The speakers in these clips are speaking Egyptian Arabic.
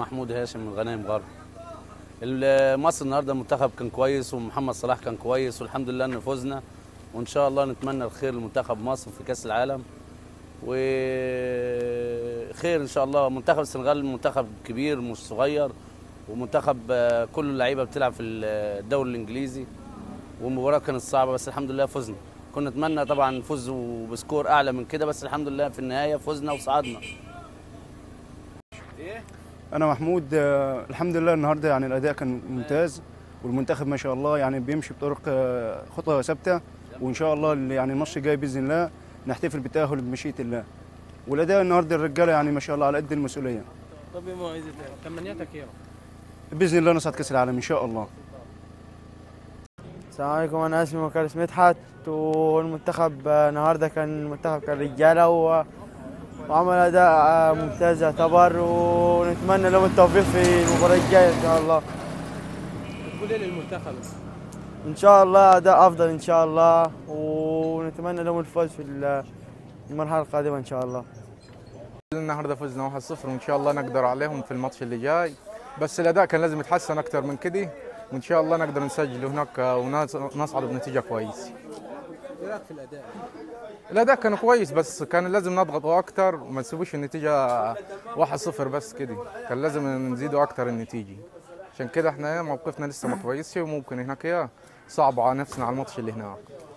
محمود هاشم من غنايم غرب ال- مصر النهارده المنتخب كان كويس ومحمد صلاح كان كويس والحمد لله ان فزنا وان شاء الله نتمنى الخير لمنتخب مصر في كاس العالم وخير ان شاء الله منتخب السنغال منتخب كبير مش صغير ومنتخب آه، كل اللعيبه بتلعب في الدوري الانجليزي والمباراه كانت صعبه بس الحمد لله فزنا كنا نتمنى طبعا نفوز بسكور اعلى من كده بس الحمد لله في النهايه فزنا وصعدنا انا محمود آه، الحمد لله النهارده يعني الاداء كان ممتاز والمنتخب ما شاء الله يعني بيمشي بطرق آه، خطى ثابته وان شاء الله اللي يعني الماتش الجاي باذن الله نحتفل بالتاهل بمشيئه الله والاداء النهارده الرجاله يعني ما شاء الله على قد المسؤوليه طب يا معيز تمنياتك ايه؟ باذن الله نصعد كاس العالم ان شاء الله السلام عليكم انا اسمي مكارس مدحت والمنتخب آه، النهارده كان المنتخب كان رجاله و... وعمل اداء آه، ممتاز يعتبر ونتمنى لهم التوفيق في المباراه الجايه ان شاء الله تقول ايه للمنتخب؟ ان شاء الله اداء افضل ان شاء الله ونتمنى لهم الفوز في ال- المرحله القادمه ان شاء الله النهارده فزنا 1-0 وان شاء الله نقدر عليهم في الماتش اللي جاي بس الاداء كان لازم يتحسن اكتر من كده وان شاء الله نقدر نسجل هناك ونصعد بنتيجه كويسه ايه رايك في الاداء؟ الاداء كان كويس بس كان لازم نضغطوا اكتر وما نسيبوش النتيجه 1-0 بس كده كان لازم نزيدوا اكتر النتيجه عشان كده احنا موقفنا لسه ما كويسش وممكن هناك ايه صعبوا على نفسنا على الماتش اللي هناك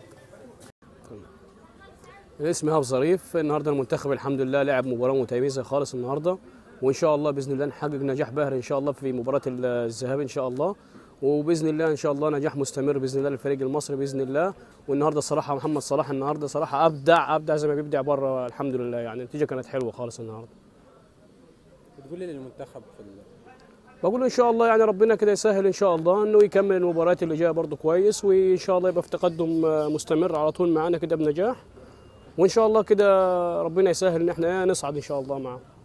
اسمي هاب ظريف النهارده المنتخب الحمد لله لعب مباراه متميزه خالص النهارده وان شاء الله باذن الله نحقق نجاح باهر ان شاء الله في مباراه الذهاب ان شاء الله وباذن الله ان شاء الله نجاح مستمر باذن الله للفريق المصري باذن الله والنهارده الصراحه محمد صلاح النهارده صراحه ابدع ابدع زي ما بيبدع بره الحمد لله يعني النتيجه كانت حلوه خالص النهارده بتقول ايه للمنتخب في ال... بقول ان شاء الله يعني ربنا كده يسهل ان شاء الله انه يكمل المباريات اللي جايه برضه كويس وان شاء الله يبقى في تقدم مستمر على طول معانا كده بنجاح وان شاء الله كده ربنا يسهل ان احنا نصعد ان شاء الله معاه